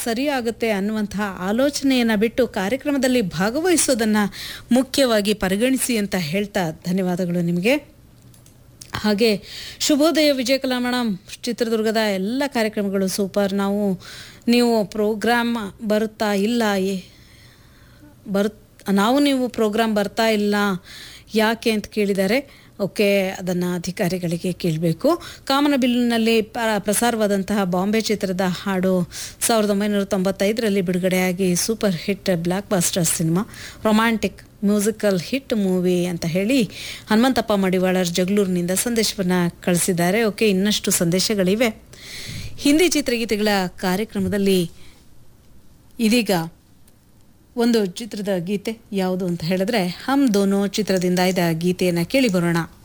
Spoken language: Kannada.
ಸರಿಯಾಗುತ್ತೆ ಅನ್ನುವಂತಹ ಆಲೋಚನೆಯನ್ನು ಬಿಟ್ಟು ಕಾರ್ಯಕ್ರಮದಲ್ಲಿ ಭಾಗವಹಿಸೋದನ್ನು ಮುಖ್ಯವಾಗಿ ಪರಿಗಣಿಸಿ ಅಂತ ಹೇಳ್ತಾ ಧನ್ಯವಾದಗಳು ನಿಮಗೆ ಹಾಗೆ ಶುಭೋದಯ ವಿಜಯಕಲಾ ಮೇಡಮ್ ಚಿತ್ರದುರ್ಗದ ಎಲ್ಲ ಕಾರ್ಯಕ್ರಮಗಳು ಸೂಪರ್ ನಾವು ನೀವು ಪ್ರೋಗ್ರಾಮ್ ಬರುತ್ತಾ ಇಲ್ಲ ಏ ಬರುತ್ ನಾವು ನೀವು ಪ್ರೋಗ್ರಾಮ್ ಬರ್ತಾ ಇಲ್ಲ ಯಾಕೆ ಅಂತ ಕೇಳಿದ್ದಾರೆ ಓಕೆ ಅದನ್ನು ಅಧಿಕಾರಿಗಳಿಗೆ ಕೇಳಬೇಕು ಕಾಮನಬಿಲ್ಲಿನಲ್ಲಿ ಪ- ಪ್ರಸಾರವಾದಂತಹ ಬಾಂಬೆ ಚಿತ್ರದ ಹಾಡು ಸಾವಿರದ ಒಂಬೈನೂರ ತೊಂಬತ್ತೈದರಲ್ಲಿ ಬಿಡುಗಡೆಯಾಗಿ super hit blockbuster cinema romantic musical hit movie ಅಂತ ಹೇಳಿ ಹನುಮಂತಪ್ಪ ಮಡಿವಾಳರ್ ಜಗಳೂರಿನಿಂದ ಸಂದೇಶವನ್ನು ಕಳಿಸಿದ್ದಾರೆ ಓಕೆ ಇನ್ನಷ್ಟು ಸಂದೇಶಗಳಿವೆ ಹಿಂದಿ ಚಿತ್ರಗೀತೆಗಳ ಕಾರ್ಯಕ್ರಮದಲ್ಲಿ ಇದೀಗ ಒಂದು ಚಿತ್ರದ ಗೀತೆ ಯಾವುದು ಅಂತ ಹೇಳಿದ್ರೆ ಹಮ್ ದೋನೋ ಚಿತ್ರದಿಂದ ಇದ್ದ ಗೀತೆಯನ್ನು ಕೇಳಿ ಬರೋಣ